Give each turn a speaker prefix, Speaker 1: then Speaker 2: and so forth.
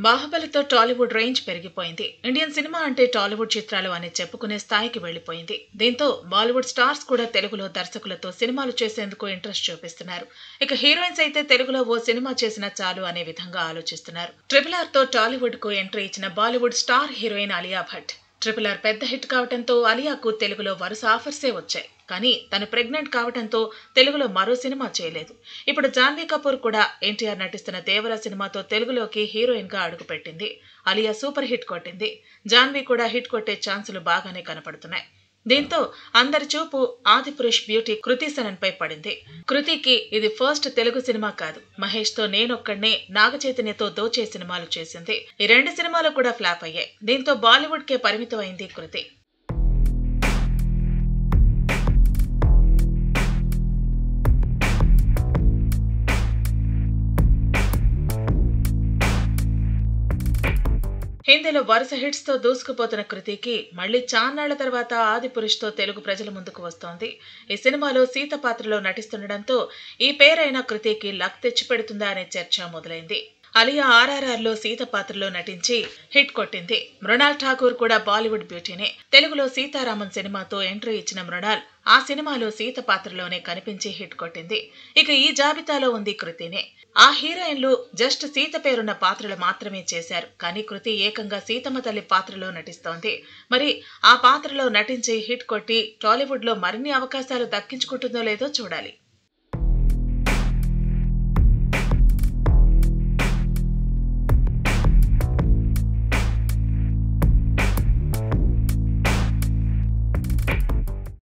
Speaker 1: బాహుబలితో Tollywood range పెరిగిపోయింది Indian cinema అంటే Tollywood చిత్రాలు అని చెప్పుకునే స్థాయికి వెళ్లిపోయింది దీంతో బాలీవుడ్ స్టార్స్ కూడా తెలుగులో దర్శకులతో సినిమాలు చేసేందుకు ఇంట్రెస్ట్ చూపిస్తున్నారు ఇక హీరోయిన్స్ అయితే తెలుగులో ఓ సినిమా చేసినా చాలు అనే విధంగా ఆలోచిస్తున్నారు ట్రిపుల్ ఆర్ తో టాలీవుడ్ కు ఎంట్రీ ఇచ్చిన Bollywood star heroine Alia Bhatt triple R పెద్ద హిట్ కావడంతో అలియాకు తెలుగులో వరుస ఆఫర్సే వచ్చాయి కానీ తను ప్రెగ్నెంట్ కావడంతో తెలుగులో మరో సినిమా చేయలేదు ఇప్పుడు జాన్వీ కపూర్ కూడా ఎన్టీఆర్ నటిస్తున్న దేవర సినిమాతో తెలుగులోకి హీరోయిన్ గా అడుగుపెట్టింది అలియా సూపర్ హిట్ కొట్టింది జాన్వీ కూడా హిట్ కొట్టే ఛాన్సులు బాగానే కనపడుతున్నాయి దీంతో అందరి చూపు ఆదిపురుష్ బ్యూటీ కృతి సనన్ పై పడింది కృతికి ఇది ఫస్ట్ తెలుగు సినిమా కాదు మహేష్ తో నేనొక్కడినే నాగ చైతన్యతో దోచే సినిమాలు చేసింది ఈ రెండు సినిమాలు కూడా ఫ్లాప్ అయ్యాయి దీంతో బాలీవుడ్ కే పరిమితమైంది కృతి హిందీలో వరుస హిట్స్ తో దూసుకుపోతున్న కృతికి మళ్లీ చాన్నాళ్ల తర్వాత ఆది పురుష్ తో తెలుగు ప్రజల ముందుకు వస్తోంది ఈ సినిమాలో సీత పాత్రలో నటిస్తుండటంతో ఈ పేరైన కృతికి లక్ తెచ్చిపెడుతుందా అనే చర్చ మొదలైంది అలియా ఆర్ఆర్ఆర్ లో సీత పాత్రలో నటించి హిట్ కొట్టింది మృణాల్ ఠాకూర్ కూడా బాలీవుడ్ బ్యూటీనే తెలుగులో సీతారామన్ సినిమాతో ఎంట్రీ ఇచ్చిన మృణాల్ ఆ సినిమాలో సీత పాత్రలోనే కనిపించి హిట్ కొట్టింది ఇక ఈ జాబితాలో ఉంది కృతినే ఆ హీరోయిన్లు జస్ట్ సీత పేరున్న పాత్రలు మాత్రమే చేశారు కానీ కృతి ఏకంగా సీతమ్మ తల్లి పాత్రలో నటిస్తోంది మరి ఆ పాత్రలో నటించి హిట్ కొట్టి టాలీవుడ్ లో మరిన్ని అవకాశాలు దక్కించుకుంటుందో లేదో చూడాలి